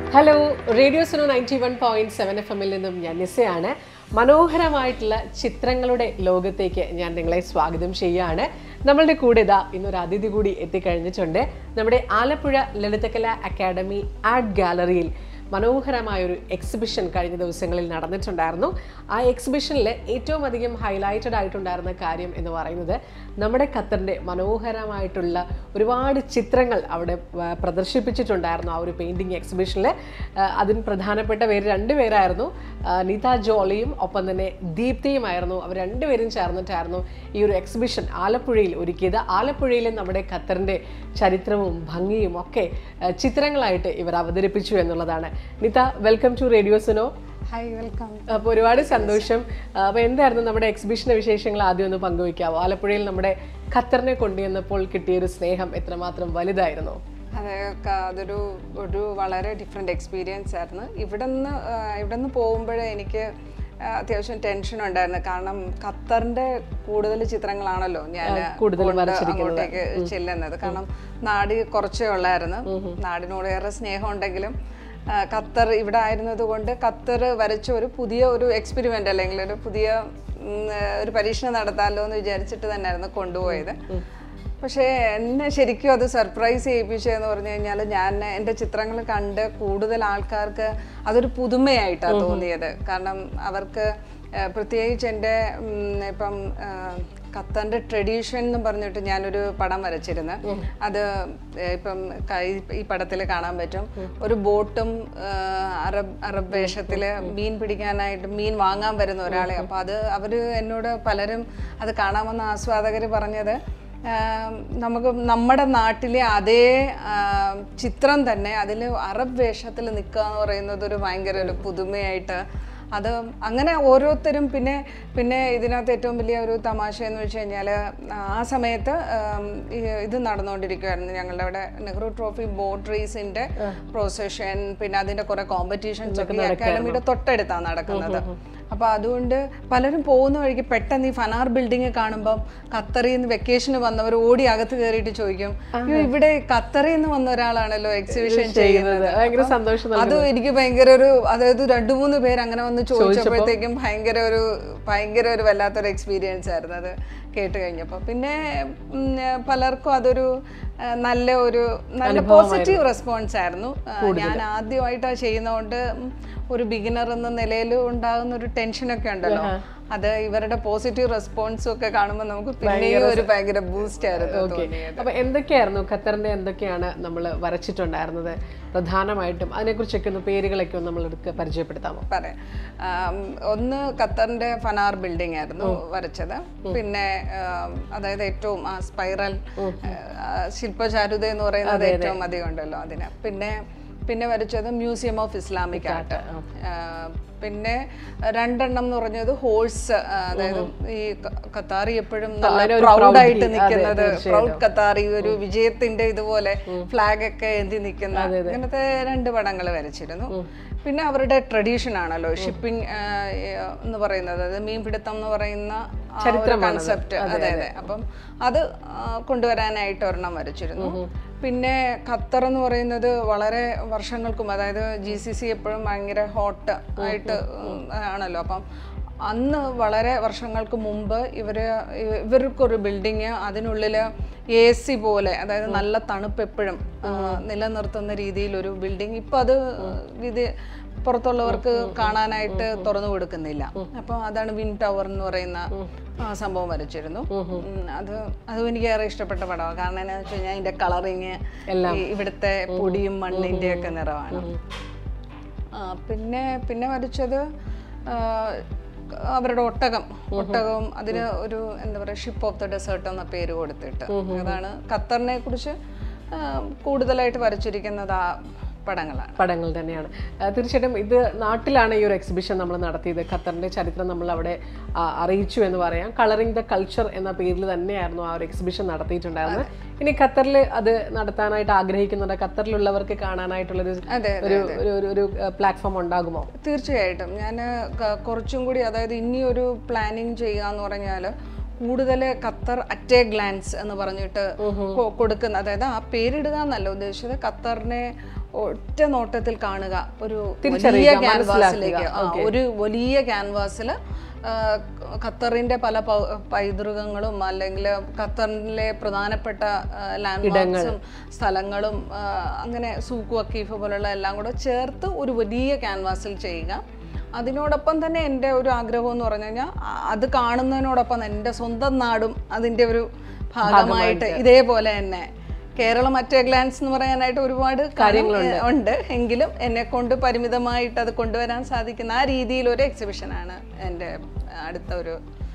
Hello radio Suno ninety one point seven F എമ്മിൽ നിന്നും ഞാൻ നിസയാണ് മനോഹരമായിട്ടുള്ള ചിത്രങ്ങളുടെ ലോകത്തേക്ക് ഞാൻ നിങ്ങളെ സ്വാഗതം ചെയ്യുകയാണ് നമ്മളുടെ കൂടെ ഇതാ ഇന്നൊരു അതിഥി കൂടി എത്തിക്കഴിഞ്ഞിട്ടുണ്ട് നമ്മുടെ ആലപ്പുഴ ലളിതകല അക്കാദമി ആർട്ട് ഗാലറിയിൽ മനോഹരമായൊരു എക്സിബിഷൻ കഴിഞ്ഞ ദിവസങ്ങളിൽ നടന്നിട്ടുണ്ടായിരുന്നു ആ എക്സിബിഷനിൽ ഏറ്റവും അധികം ഹൈലൈറ്റഡ് ആയിട്ടുണ്ടായിരുന്ന കാര്യം എന്ന് പറയുന്നത് നമ്മുടെ ഖത്തറിൻ്റെ മനോഹരമായിട്ടുള്ള ഒരുപാട് ചിത്രങ്ങൾ അവിടെ ആ, പ്രദർശിപ്പിച്ചിട്ടുണ്ടായിരുന്നു ആ ഒരു പെയിൻറ്റിങ് എക്സിബിഷനിൽ അതിന് പ്രധാനപ്പെട്ട പേര് രണ്ടുപേരായിരുന്നു ആ, നിത ജോളിയും ഒപ്പം തന്നെ ദീപ്തിയുമായിരുന്നു അവർ രണ്ടുപേരും ചേർന്നിട്ടായിരുന്നു ഈ ഒരു എക്സിബിഷൻ ആലപ്പുഴയിൽ ഒരുക്കിയത് ആലപ്പുഴയിലെ നമ്മുടെ ഖത്തറിൻ്റെ ചരിത്രവും ഭംഗിയും ഒക്കെ ആ, ചിത്രങ്ങളായിട്ട് ഇവർ അവതരിപ്പിച്ചു എന്നുള്ളതാണ് Nita welcome to radio Suno hi welcome അപ്പോൾ ഒരുപാട് സന്തോഷം അപ്പോൾ എന്തായിരുന്നു നമ്മുടെ എക്സിബിഷൻ്റെ വിശേഷങ്ങൾ ആദ്യം ഒന്ന് പങ്കുവയ്ക്കാവോ ആലപ്പുഴയിൽ നമ്മുടെ ഖത്തറിനെ കൊണ്ടുവന്നപ്പോൾ കിട്ടിയൊരു സ്നേഹം എത്രമാത്രം വലുതായിരുന്നു അതെ ക- അതൊരു ഒരു വളരെ ഡിഫറെൻ്റ് എക്സ്പീരിയൻസ് ആയിരുന്നു ഇവിടെ നിന്ന് ഇവിടെ നിന്ന് പോകുമ്പോഴേ എനിക്ക് ആ, അത്യാവശ്യം ടെൻഷൻ ഉണ്ടായിരുന്നു കാരണം ഖത്തറിന്റെ കൂടുതൽ ചിത്രങ്ങളാണല്ലോ ഞാൻ കൂടുതൽ കൊണ്ട് അങ്ങോട്ടേക്ക് ചെല്ലുന്നത് കാരണം നാട് കുറച്ചേ ഉള്ളായിരുന്നു നാടിനോട് ഏറെ സ്നേഹം ഉണ്ടെങ്കിലും ആ, ഖത്തർ ഇവിടെ ആയിരുന്നത് കൊണ്ട് ഖത്തർ വരച്ച ഒരു പുതിയ ഒരു എക്സ്പെരിമെൻ്റ് അല്ലെങ്കിൽ ഒരു പുതിയ ഉം, ഒരു പരീക്ഷണം നടത്താമല്ലോ എന്ന് വിചാരിച്ചിട്ട് തന്നെയായിരുന്നു കൊണ്ടുപോയത് പക്ഷേ എന്നെ ശരിക്കും അത് സർപ്രൈസ് ചെയ്യിപ്പിച്ചതെന്ന് പറഞ്ഞു കഴിഞ്ഞാൽ ഞാൻ എൻ്റെ ചിത്രങ്ങൾ കണ്ട് കൂടുതൽ ആൾക്കാർക്ക് അതൊരു പുതുമയായിട്ടാണ് തോന്നിയത് കാരണം അവർക്ക് ആ, പ്രത്യേകിച്ച് എൻ്റെ ഉം, ഇപ്പം ആ, ഖത്തറിൻ്റെ ട്രഡീഷൻ എന്ന് പറഞ്ഞിട്ട് ഞാനൊരു പടം വരച്ചിരുന്നു അത് ഏ, ഇപ്പം ക- ഈ- ഈ പടത്തിൽ കാണാൻ പറ്റും ഒരു ബോട്ടും ആ, അറബ് അറബ് വേഷത്തിൽ മീൻ പിടിക്കാനായിട്ട് മീൻ വാങ്ങാൻ വരുന്ന ഒരാളെ അപ്പോൾ അത് അവർ എന്നോട് പലരും അത് കാണാൻ വന്ന ആസ്വാദകർ പറഞ്ഞത് ആം, നമുക്ക് നമ്മുടെ നാട്ടിലെ അതേ ആം, ചിത്രം തന്നെ അതിൽ അറബ് വേഷത്തിൽ നിൽക്കുക എന്ന് പറയുന്നത് ഒരു ഭയങ്കര ഒരു പുതുമയായിട്ട് അത് അങ്ങനെ ഓരോരുത്തരും പിന്നെ പിന്നെ ഇതിനകത്ത് ഏറ്റവും വലിയ ഒരു തമാശ എന്ന് വെച്ച് കഴിഞ്ഞാൽ ആ സമയത്ത് ആം, ഈ ഇത് നടന്നുകൊണ്ടിരിക്കുമായിരുന്നു ഞങ്ങളുടെ അവിടെ നെഹ്റു ട്രോഫി ബോട്ട് റേസിന്റെ പ്രൊസഷൻ പിന്നെ അതിന്റെ കുറെ കോമ്പറ്റീഷൻസ് ഒക്കെ ഈ അക്കാഡമിയുടെ തൊട്ടടുത്താണ് നടക്കുന്നത് അപ്പൊ അതുകൊണ്ട് പലരും പോകുന്ന വഴിക്ക് പെട്ടെന്ന് ഈ ഫനാർ ബിൽഡിംഗ് കാണുമ്പോൾ ഖത്തറിൽ നിന്ന് വെക്കേഷന് വന്നവർ ഓടി അകത്ത് കയറിയിട്ട് ചോദിക്കും അയ്യോ ഇവിടെ ഖത്തറിൽ നിന്ന് വന്ന ഒരാളാണല്ലോ എക്സിബിഷൻ ചെയ്യുന്നത് ഭയങ്കര സന്തോഷം അത് എനിക്ക് ഭയങ്കര ഒരു അതായത് രണ്ടു മൂന്ന് പേര് അങ്ങനെ വന്ന് ചോദിച്ചപ്പോഴത്തേക്കും ഭയങ്കര ഒരു ഭയങ്കര ഒരു വല്ലാത്തൊരു എക്സ്പീരിയൻസ് ആയിരുന്നു അത് കേട്ട് കഴിഞ്ഞപ്പോൾ പിന്നെ ഉം, പലർക്കും അതൊരു ആ, നല്ല ഒരു നല്ല പോസിറ്റീവ് റെസ്പോൺസ് ആയിരുന്നു ആ, ഞാൻ ആദ്യമായിട്ടാണ് ചെയ്യുന്നതുകൊണ്ട് ഉം, ഒരു ബിഗിനർ എന്ന നിലയിൽ ഉണ്ടാകുന്ന ഒരു ടെൻഷനൊക്കെ ഉണ്ടല്ലോ അത് ഇവരുടെ പോസിറ്റീവ് റെസ്പോൺസും ഒക്കെ കാണുമ്പോൾ നമുക്ക് പിന്നെയും ഒരു ഭയങ്കര ബൂസ്റ്റ് ആയിരുന്നു തോന്നിയത് അപ്പോൾ എന്തൊക്കെയായിരുന്നു ഖത്തറിൻ്റെ എന്തൊക്കെയാണ് നമ്മൾ വരച്ചിട്ടുണ്ടായിരുന്നത് പ്രധാനമായിട്ടും അതിനെക്കുറിച്ചൊക്കെ ഒന്ന് പേരുകളൊക്കെ ഒന്ന് നമ്മൾ എടുക്കുക പരിചയപ്പെടുത്താമോ പറയാം ആം, ഒന്ന് ഖത്തറിന്റെ ഫനാർ ബിൽഡിംഗ് ആയിരുന്നു വരച്ചത് പിന്നെ ആം, അതായത് ഏറ്റവും ആ സ്പൈറൽ ശില്പചാരുത എന്ന് പറയുന്നത് ഏറ്റവും അധികം ഉണ്ടല്ലോ അതിന് പിന്നെ പിന്നെ വരച്ചത് മ്യൂസിയം ഓഫ് ഇസ്ലാമിക് ആർട്ട് പിന്നെ രണ്ടെണ്ണം എന്ന് പറഞ്ഞത് ഹോഴ്സ് അതായത് ഈ ക- ഖത്താറി എപ്പോഴും നല്ല പ്രൗഡായിട്ട് നിൽക്കുന്നത് പ്രൗഡ് ഖത്താറി ഒരു വിജയത്തിന്റെ ഇതുപോലെ ഫ്ലാഗ് ഒക്കെ എന്തി നിൽക്കുന്ന അങ്ങനത്തെ രണ്ട് പടങ്ങൾ വരച്ചിരുന്നു പിന്നെ അവരുടെ ട്രഡീഷൻ ആണല്ലോ ഷിപ്പിംഗ് എന്ന് പറയുന്നത് അതായത് മീൻപിടുത്തം എന്ന് പറയുന്ന കൺസെപ്റ്റ് അതെ അതെ അപ്പം അത് ആ, കൊണ്ടുവരാനായിട്ട് ഒരെണ്ണം വരച്ചിരുന്നു പിന്നെ ഖത്തർ എന്ന് പറയുന്നത് വളരെ വർഷങ്ങൾക്കും അതായത് ജി സി സി എപ്പോഴും ഭയങ്കര ഹോട്ട് ആയിട്ട് ഉം, ആണല്ലോ അപ്പം അന്ന് വളരെ വർഷങ്ങൾക്ക് മുമ്പ് ഇവര് ഇവ- ഇവർക്കൊരു ബിൽഡിങ് അതിനുള്ളിൽ എ സി പോലെ അതായത് നല്ല തണുപ്പ് എപ്പോഴും ആ, നിലനിർത്തുന്ന രീതിയിൽ ഒരു ബിൽഡിംഗ് ഇപ്പം അത് ഇത് പുറത്തുള്ളവർക്ക് കാണാനായിട്ട് തുറന്നു കൊടുക്കുന്നില്ല അപ്പോൾ അതാണ് വിൻ ടവർ എന്ന് പറയുന്ന ആ, സംഭവം വരച്ചിരുന്നു ഉം, അത് അതും എനിക്ക് ഏറെ ഇഷ്ടപ്പെട്ട പടമാണ് കാരണം എന്താണെന്ന് വെച്ച് കഴിഞ്ഞാൽ അതിന്റെ കളറിങ് ഇവിടുത്തെ പൊടിയും മണ്ണിന്റെ ഒക്കെ നിറമാണ് ആ, പിന്നെ പിന്നെ വരച്ചത് ആ, അവരുടെ ഒട്ടകം ഒട്ടകവും അതിന് ഒരു എന്താ പറയുക ഷിപ്പ് ഓഫ് ദ ഡെസേർട്ട് എന്ന പേര് കൊടുത്തിട്ട് അതാണ് ഖത്തറിനെ കുറിച്ച് ആ, കൂടുതലായിട്ട് വരച്ചിരിക്കുന്നത് ആ പടങ്ങളാണ് പടങ്ങൾ തന്നെയാണ് ആ, തീർച്ചയായിട്ടും ഇത് നാട്ടിലാണ് ഈ ഒരു എക്സിബിഷൻ നമ്മൾ നടത്തിയത് ഖത്തറിൻ്റെ ചരിത്രം നമ്മൾ അവിടെ ആ, അറിയിച്ചു എന്ന് പറയാം കളറിംഗ് ദ കൾച്ചർ എന്ന പേരിൽ തന്നെയായിരുന്നു ആ ഒരു എക്സിബിഷൻ നടത്തിയിട്ടുണ്ടായിരുന്നത് ഇനി ഖത്തറിൽ അത് നടത്താനായിട്ട് ആഗ്രഹിക്കുന്നുണ്ട് ഖത്തറിലുള്ളവർക്ക് കാണാനായിട്ടുള്ളൊരു അതെ ഒരു ഒരു ഒരു- ഒരു പ്ലാറ്റ്ഫോം ഉണ്ടാകുമോ തീർച്ചയായിട്ടും ഞാൻ കുറച്ചും കൂടി അതായത് ഇനി ഒരു പ്ലാനിങ് ചെയ്യുക എന്ന് പറഞ്ഞാൽ കൂടുതൽ ഖത്തർ അറ്റ് എ ഗ്ലാൻസ് എന്ന് പറഞ്ഞിട്ട് കൊ- കൊടുക്കുന്ന അതായത് ആ പേരിടുക എന്നല്ല ഉദ്ദേശിച്ചത് ഖത്തറിനെ ഒറ്റ നോട്ടത്തിൽ കാണുക ഒരു വലിയ തിരിച്ചറിയുക, ക്യാൻവാസിലേക്ക് ആ, ഒരു വലിയ ക്യാൻവാസിൽ ഖത്തറിന്റെ പല പൗ- പൈതൃകങ്ങളും അല്ലെങ്കിൽ ഖത്തറിലെ പ്രധാനപ്പെട്ട ലാൻഡ്മാർക്സും സ്ഥലങ്ങളും ആ, അങ്ങനെ സൂക്ക് വക്കീഫ് പോലുള്ള എല്ലാം കൂടെ ചേർത്ത് ഒരു വലിയ ക്യാൻവാസിൽ ചെയ്യുക അതിനോടൊപ്പം തന്നെ എൻ്റെ ഒരു ആഗ്രഹം എന്ന് പറഞ്ഞു കഴിഞ്ഞാൽ ആ- അത് കാണുന്നതിനോടൊപ്പം എൻ്റെ സ്വന്തം നാടും അതിൻ്റെ ഒരു ഭാഗമായിട്ട് ഇതേപോലെ തന്നെ കേരളം മറ്റേ ഗ്ലാൻസ് എന്ന് പറയാനായിട്ട് ഒരുപാട് കാര്യങ്ങളുണ്ട് ഉണ്ട് എങ്കിലും എന്നെ കൊണ്ട് പരിമിതമായിട്ട് അത് കൊണ്ടുവരാൻ സാധിക്കുന്ന ആ രീതിയിൽ ഒരു എക്സിബിഷനാണ് എൻ്റെ അടുത്ത ഒരു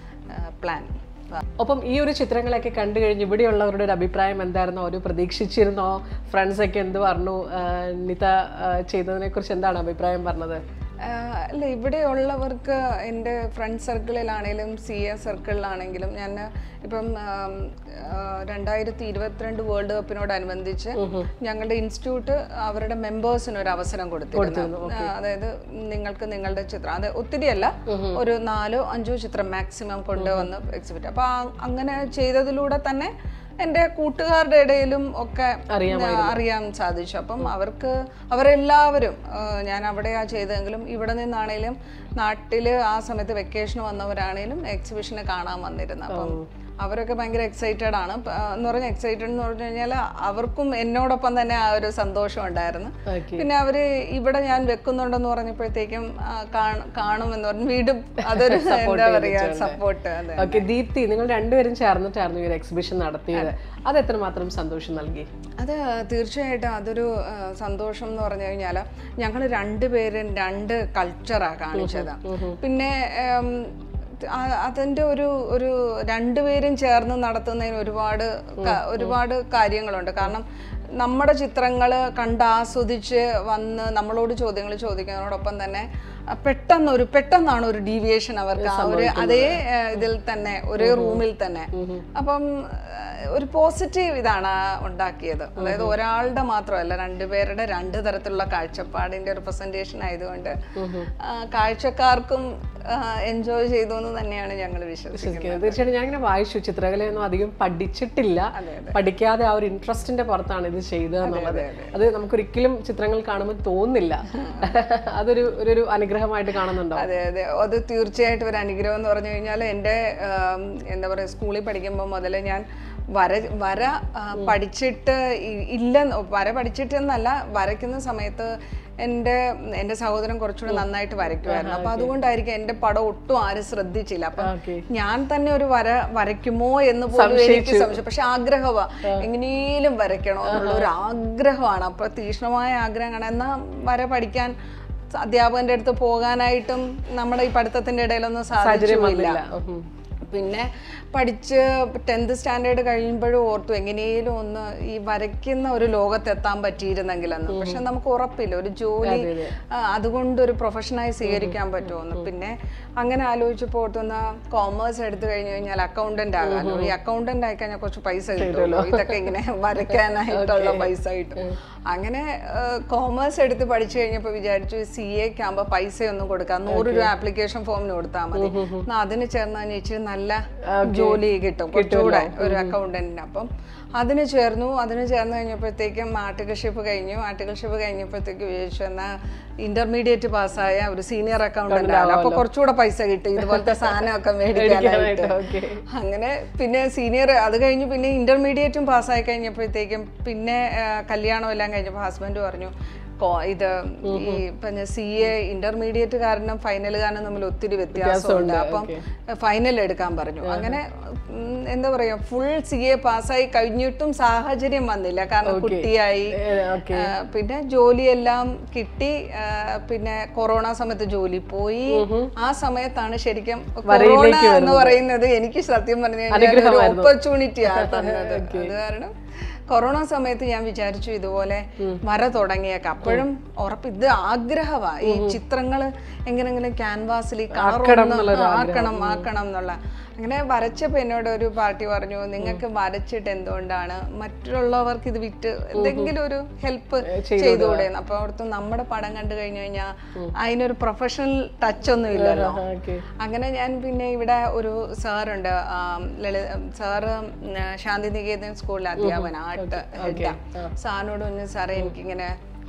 പ്ലാൻ ഒപ്പം ഈ ഒരു ചിത്രങ്ങളൊക്കെ കണ്ടു കഴിഞ്ഞ് ഇവിടെയുള്ളവരുടെ ഒരു അഭിപ്രായം എന്തായിരുന്നു അവർ പ്രതീക്ഷിച്ചിരുന്നോ ഫ്രണ്ട്സ് ഒക്കെ എന്ത് പറഞ്ഞു ആ, നിത ചെയ്തതിനെ കുറിച്ച് എന്താണ് അഭിപ്രായം പറഞ്ഞത് ആഹ് അല്ല ഇവിടെയുള്ളവർക്ക് എൻ്റെ ഫ്രണ്ട് സർക്കിളിലാണെങ്കിലും സി എ സർക്കിളിലാണെങ്കിലും ഞാൻ ഇപ്പം ആം, ആഹ് രണ്ടായിരത്തി ഇരുപത്തിരണ്ട് വേൾഡ് കപ്പിനോടനുബന്ധിച്ച് ഞങ്ങളുടെ ഇൻസ്റ്റിറ്റ്യൂട്ട് അവരുടെ മെമ്പേഴ്സിന് ഒരു അവസരം കൊടുത്തിരുന്നു ആഹ് അതായത് നിങ്ങൾക്ക് നിങ്ങളുടെ ചിത്രം അത് ഒത്തിരിയല്ല ഒരു നാലോ അഞ്ചോ ചിത്രം മാക്സിമം കൊണ്ടുവന്ന് എക്സിബിറ്റ് അപ്പോൾ അങ്ങനെ ചെയ്തതിലൂടെ തന്നെ എൻ്റെ കൂട്ടുകാരുടെ ഇടയിലും ഒക്കെ ആ, അറിയാൻ സാധിച്ചു അപ്പം അവർക്ക് അവരെല്ലാവരും ആ, ഞാൻ അവിടെയാ ചെയ്തതെങ്കിലും ഇവിടെ നിന്നാണേലും നാട്ടിൽ ആ സമയത്ത് വെക്കേഷൻ വന്നവരാണേലും എക്സിബിഷന് കാണാൻ വന്നിരുന്നു അപ്പം അവരൊക്കെ ഭയങ്കര എക്സൈറ്റഡ് ആണ് പ- എന്ന് പറഞ്ഞാൽ എക്സൈറ്റഡ് എന്ന് പറഞ്ഞു കഴിഞ്ഞാൽ അവർക്കും എന്നോടൊപ്പം തന്നെ ആ ഒരു സന്തോഷം ഉണ്ടായിരുന്നു ഓക്കെ പിന്നെ അവര് ഇവിടെ ഞാൻ വെക്കുന്നുണ്ടെന്ന് പറഞ്ഞപ്പോഴത്തേക്കും ആ, കാണ- കാണുമെന്ന് പറഞ്ഞു വീണ്ടും അതൊരു എന്താ പറയാ സപ്പോർട്ട് അതെ ഓക്കെ ദീപ്തി നിങ്ങൾ രണ്ടുപേരും ചേർന്നിട്ടായിരുന്നു ഈ ഒരു എക്സിബിഷൻ നടത്തിയത് അത് എത്രമാത്രം സന്തോഷം നൽകി അത് തീർച്ചയായിട്ടും അതൊരു ആ, സന്തോഷം എന്ന് പറഞ്ഞു കഴിഞ്ഞാൽ ഞങ്ങൾ രണ്ടുപേരും രണ്ട് കൾച്ചറാണ് കാണിച്ചത് പിന്നെ ഉം, ആ- അതിൻ്റെ ഒരു ഒരു രണ്ടുപേരും ചേർന്ന് നടത്തുന്നതിന് ഒരുപാട് ക- ഒരുപാട് കാര്യങ്ങളുണ്ട് കാരണം നമ്മുടെ ചിത്രങ്ങൾ കണ്ടാസ്വദിച്ച് വന്ന് നമ്മളോട് ചോദ്യങ്ങൾ ചോദിക്കുന്നതോടൊപ്പം തന്നെ ആ, പെട്ടെന്നൊരു പെട്ടെന്നാണ് ഒരു ഡീവിയേഷൻ അവർക്ക് ആ ഒരു അതേ ആ, ഇതിൽ തന്നെ ഒരേ റൂമിൽ തന്നെ അപ്പം ആ, ഒരു പോസിറ്റീവ് ഇതാണ് ആ ഉണ്ടാക്കിയത് അതായത് ഒരാളുടെ മാത്രമല്ല രണ്ടുപേരുടെ രണ്ട് തരത്തിലുള്ള കാഴ്ചപ്പാടിന്റെ ഒരു പ്രസന്റേഷൻ ആയതുകൊണ്ട് ആ, കാഴ്ചക്കാർക്കും എൻജോയ് ചെയ്തു എന്ന് തന്നെയാണ് ഞങ്ങൾ വിശ്വസിക്കുന്നത് വിശ്വസിക്കുന്നത് തീർച്ചയായിട്ടും ഞാനിങ്ങനെ വായിച്ചു ചിത്രകലയൊന്നും അധികം പഠിച്ചിട്ടില്ല പഠിക്കാതെ ആ ഒരു ഇൻട്രസ്റ്റിന്റെ പുറത്താണ് ഇത് ചെയ്തതെന്നുള്ളത് അത് നമുക്കൊരിക്കലും ചിത്രങ്ങൾ കാണുമ്പോൾ തോന്നില്ല അതൊരു ഒരു ഒരു അനുഗ്രഹമായിട്ട് കാണുന്നുണ്ടോ അതെ അതെ അത് തീർച്ചയായിട്ടും ഒരു അനുഗ്രഹം എന്ന് പറഞ്ഞു കഴിഞ്ഞാൽ എൻ്റെ ആം, എന്താ പറയുക സ്കൂളിൽ പഠിക്കുമ്പോൾ മുതൽ ഞാൻ വര വര ആ, പഠിച്ചിട്ട് ഇ- ഇല്ലെന്ന് വര പഠിച്ചിട്ടെന്നല്ല വരയ്ക്കുന്ന സമയത്ത് എൻ്റെ എൻ്റെ സഹോദരൻ കുറച്ചുകൂടി നന്നായിട്ട് വരയ്ക്കുമായിരുന്നു അപ്പൊ അതുകൊണ്ടായിരിക്കും എൻ്റെ പടം ഒട്ടും ആരും ശ്രദ്ധിച്ചില്ല അപ്പൊ ഓക്കെ ഞാൻ തന്നെ ഒരു വര വരയ്ക്കുമോ എന്ന് പോലും എനിക്ക് സംശയം പക്ഷെ ആഗ്രഹമാ എങ്ങനെയും വരയ്ക്കണോ എന്നുള്ള ഒരു ആഗ്രഹമാണ് അപ്പൊ തീക്ഷ്ണമായ ആഗ്രഹമാണ് എന്നാ വര പഠിക്കാൻ അധ്യാപകന്റെ അടുത്ത് പോകാനായിട്ടും നമ്മുടെ ഈ പഠിത്തത്തിന്റെ ഇടയിലൊന്നും സാധിച്ചില്ല ഉം. പിന്നെ പഠിച്ച് ടെൻത്ത് സ്റ്റാൻഡേർഡ് കഴിയുമ്പോഴും ഓർത്തു എങ്ങനെയും ഒന്ന് ഈ വരയ്ക്കുന്ന ഒരു ലോകത്തെത്താൻ പറ്റിയിരുന്നെങ്കിലെന്ന് പക്ഷെ നമുക്ക് ഉറപ്പില്ല ഒരു ജോലി ആ, അതുകൊണ്ട് ഒരു പ്രൊഫഷനായി സ്വീകരിക്കാൻ പറ്റുമെന്ന് പിന്നെ അങ്ങനെ ആലോചിച്ചപ്പോൾ ഓർത്തുന്ന കോമേഴ്സ് എടുത്തു കഴിഞ്ഞു കഴിഞ്ഞാൽ അക്കൗണ്ടന്റ് ആകാമല്ലോ ഈ അക്കൗണ്ടന്റ് ആയി കഴിഞ്ഞാൽ കുറച്ച് പൈസ കിട്ടുമല്ലോ ഇതൊക്കെ ഇങ്ങനെ വരയ്ക്കാനായിട്ടുള്ള പൈസ കിട്ടും അങ്ങനെ കോമേഴ്സ് എടുത്ത് പഠിച്ചു കഴിഞ്ഞപ്പോൾ വിചാരിച്ചു സി എക്ക് ആകുമ്പോൾ പൈസയൊന്നും കൊടുക്കാം നൂറ് രൂപ ആപ്ലിക്കേഷൻ ഫോമിന് കൊടുത്താൽ മതി എന്നാ അതിന് ചേർന്ന് കഴിഞ്ഞാൽ ഇച്ചിരി നല്ല ജോലി കിട്ടും കുറച്ചുകൂടെ ഒരു അക്കൗണ്ടന്റിന് അപ്പം അതിന് ചേർന്നു അതിന് ചേർന്ന് കഴിഞ്ഞപ്പോഴത്തേക്കും ആർട്ടിക്കൽഷിപ്പ് കഴിഞ്ഞു ആർട്ടിക്കൽഷിപ്പ് കഴിഞ്ഞപ്പോഴത്തേക്ക് വിചാരിച്ചു എന്നാൽ ഇന്റർമീഡിയറ്റ് പാസ്സായ ഒരു സീനിയർ അക്കൗണ്ടന്റ് ആകാം അപ്പൊ കുറച്ചുകൂടെ പൈസ കിട്ടും ഇതുപോലത്തെ സാധനമൊക്കെ മേടിക്കാനായിട്ട് ഓക്കെ അങ്ങനെ പിന്നെ സീനിയർ അത് കഴിഞ്ഞ് പിന്നെ ഇന്റർമീഡിയറ്റും പാസ്സായി കഴിഞ്ഞപ്പോഴത്തേക്കും പിന്നെ ആ, കല്യാണം എല്ലാം കഴിഞ്ഞപ്പോൾ ഹസ്ബൻഡ് പറഞ്ഞു കോ- ഇത് ഈ പിന്നെ സി എ ഇന്റർമീഡിയറ്റ് കാരണം ഫൈനൽ കാരണം തമ്മിൽ ഒത്തിരി വ്യത്യാസമുണ്ട് അപ്പം ഫൈനൽ എടുക്കാൻ പറഞ്ഞു അങ്ങനെ ഉം, എന്താ പറയാ ഫുൾ സി എ പാസ്സായി കഴിഞ്ഞിട്ടും സാഹചര്യം വന്നില്ല കാരണം കുട്ടിയായി ഓക്കെ ആ, പിന്നെ ജോലിയെല്ലാം കിട്ടി ആ, പിന്നെ കൊറോണ സമയത്ത് ജോലി പോയി ആ സമയത്താണ് ശരിക്കും കൊറോണ എന്ന് പറയുന്നത് എനിക്ക് സത്യം പറഞ്ഞു കഴിഞ്ഞാൽ ഒരു ഓപ്പർച്യൂണിറ്റി ആണ് തന്നത് അത് കാരണം കൊറോണ സമയത്ത് ഞാൻ വിചാരിച്ചു ഇതുപോലെ വര തുടങ്ങിയേക്കാം അപ്പോഴും ഉറപ്പ് ഇത് ആഗ്രഹമാ ഈ ചിത്രങ്ങൾ എങ്ങനെങ്കിലും ക്യാൻവാസിൽ ഈ കളർ ആക്കണം ആക്കണം എന്നുള്ള അങ്ങനെ വരച്ചപ്പോൾ എന്നോട് ഒരു പാർട്ടി പറഞ്ഞു നിങ്ങൾക്ക് വരച്ചിട്ട് എന്തുകൊണ്ടാണ് മറ്റുള്ളവർക്ക് ഇത് വിറ്റ് എന്തെങ്കിലും ഒരു ഹെൽപ്പ് ചെയ്തുകൂടെ അപ്പൊ അവിടുത്തെ നമ്മുടെ പടം കണ്ടു കഴിഞ്ഞു കഴിഞ്ഞാൽ അതിനൊരു പ്രൊഫഷണൽ ടച്ച് ഒന്നും ഇല്ലല്ലോ ഓക്കെ അങ്ങനെ ഞാൻ പിന്നെ ഇവിടെ ഒരു സാറുണ്ട് ലളിത സാറ് ശാന്തിനികേതൻ സ്കൂളിലെ അധ്യാപന ആർട്ട് ഹെഡാ സാറിനോട് പറഞ്ഞു സാറേ എനിക്കിങ്ങനെ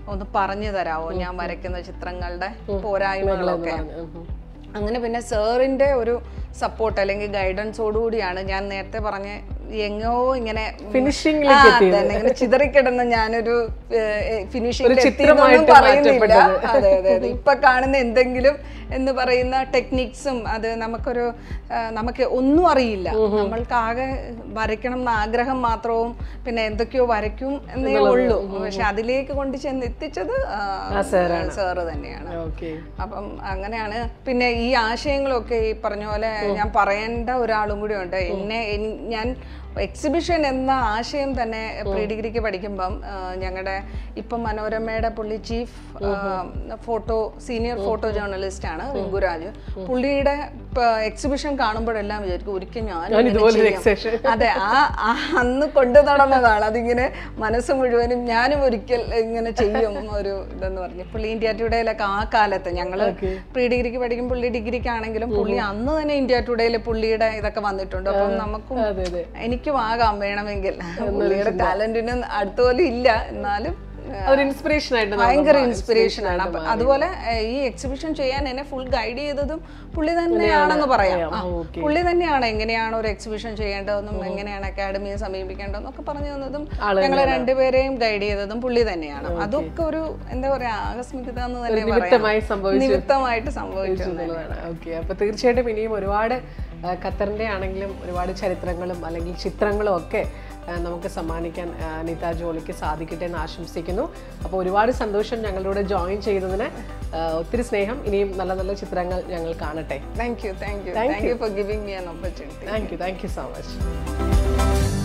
ഒന്ന് പറഞ്ഞു തരാമോ ഞാൻ വരയ്ക്കുന്ന ചിത്രങ്ങളുടെ പോരായ്മകളൊക്കെ അങ്ങനെ പിന്നെ സാറിന്റെ ഒരു സപ്പോർട്ട് അല്ലെങ്കിൽ ഗൈഡൻസോടുകൂടിയാണ് ഞാൻ നേരത്തെ പറഞ്ഞ എങ്ങോ ഇങ്ങനെ Finishing ആ, അതന്നെ, ഇങ്ങനെ ചിതറിക്കിടന്ന ഞാനൊരു ഫിനിഷിംഗ് ചിത്രമായിട്ട് പറയുന്നില്ല അതെ അതെ അതെ ഇപ്പൊ കാണുന്ന എന്തെങ്കിലും എന്ന് പറയുന്ന ടെക്നിക്സും അത് നമുക്കൊരു ആ, നമുക്ക് ഒന്നും അറിയില്ല നമ്മൾക്ക് ആകെ വരയ്ക്കണം എന്ന ആഗ്രഹം മാത്രവും പിന്നെ എന്തൊക്കെയോ വരയ്ക്കും എന്നേ ഉള്ളൂ പക്ഷെ അതിലേക്ക് കൊണ്ട് ചെന്ന് എത്തിച്ചത് സാറ് തന്നെയാണ് ഓക്കെ അപ്പം അങ്ങനെയാണ് പിന്നെ ഈ ആശയങ്ങളൊക്കെ ഈ പറഞ്ഞ പോലെ ഞാൻ പറയേണ്ട ഒരാളും കൂടി ഉണ്ട് എന്നെ എൻ- ഞാൻ എക്സിബിഷൻ എന്ന ആശയം തന്നെ പ്രീ ഡിഗ്രിക്ക് പഠിക്കുമ്പം ഞങ്ങളുടെ ഇപ്പം മനോരമയുടെ പുള്ളി chief photo senior photo journalist ആണ് റിങ്കുരാജ് പുള്ളിയുടെ എക്സിബിഷൻ കാണുമ്പോഴെല്ലാം വിചാരിക്കും ഒരിക്കൽ ഞാൻ ഇങ്ങനെ ഇതുപോലെ ചെയ്യും. exhibition. അതെ ആ ആ അന്ന് കൊണ്ടു നടന്നതാണ് അതിങ്ങനെ മനസ്സ് മുഴുവനും ഞാനും ഒരിക്കൽ ഇങ്ങനെ ചെയ്യും ഒരു ഇതെന്ന് പറഞ്ഞു പുള്ളി ഇന്ത്യ ടുഡേയിലൊക്കെ ആ കാലത്ത് ഞങ്ങള് പ്രീ ഡിഗ്രിക്ക് പഠിക്കും പുള്ളി ഡിഗ്രിക്കാണെങ്കിലും പുള്ളി അന്ന് തന്നെ ഇന്ത്യ ടുഡേയിൽ പുള്ളിയുടെ ഇതൊക്കെ വന്നിട്ടുണ്ട് അപ്പം നമുക്കും അതെ അതെ എനിക്കും ആകാം വേണമെങ്കിൽ പുള്ളിയുടെ ടാലന്റിന് അടുത്ത പോലും ഇല്ല എന്നാലും അതൊരു ഇൻസ്പിറേഷൻ ആയിട്ട് നമുക്ക് ഭയങ്കര ഇൻസ്പിറേഷൻ ആണ് അപ്പൊ അതുപോലെ ഏഹ്, ഈ എക്സിബിഷൻ ചെയ്യാൻ എന്നെ ഫുൾ ഗൈഡ് ചെയ്തതും പുള്ളി തന്നെയാണെന്ന് പറയാം ആ, ഓക്കെ പുള്ളി തന്നെയാണ് എങ്ങനെയാണ് ഒരു എക്സിബിഷൻ ചെയ്യേണ്ടതെന്നും എങ്ങനെയാണ് അക്കാഡമിയെ സമീപിക്കേണ്ടതെന്നും ഒക്കെ പറഞ്ഞു തന്നതും ഞങ്ങളെ രണ്ടുപേരെയും ഗൈഡ് ചെയ്തതും പുള്ളി തന്നെയാണ് അതൊക്കെ ഒരു എന്താ പറയാ ആകസ്മികത എന്ന് തന്നെ നിമിത്തമായി പറയാം സംഭവിച്ചു നിമിത്തമായിട്ട് സംഭവിച്ചു എന്നുള്ളതാണ് ഓക്കെ അപ്പൊ തീർച്ചയായിട്ടും ഇനിയും ഒരുപാട് ആ, ഖത്തറിന്റെ ആണെങ്കിലും ഒരുപാട് ചരിത്രങ്ങളും അല്ലെങ്കിൽ ചിത്രങ്ങളും ഒക്കെ ആ, നമുക്ക് സമ്മാനിക്കാൻ ആ, അനിത ജോലിക്ക് സാധിക്കട്ടെ എന്ന് ആശംസിക്കുന്നു അപ്പോൾ ഒരുപാട് സന്തോഷം ഞങ്ങളുടെ ജോയിൻ ചെയ്തതിന് ആ, ഒത്തിരി സ്നേഹം ഇനിയും നല്ല നല്ല ചിത്രങ്ങൾ ഞങ്ങൾ കാണട്ടെ thank you thank you thank you for giving me an opportunity thank you thank you so much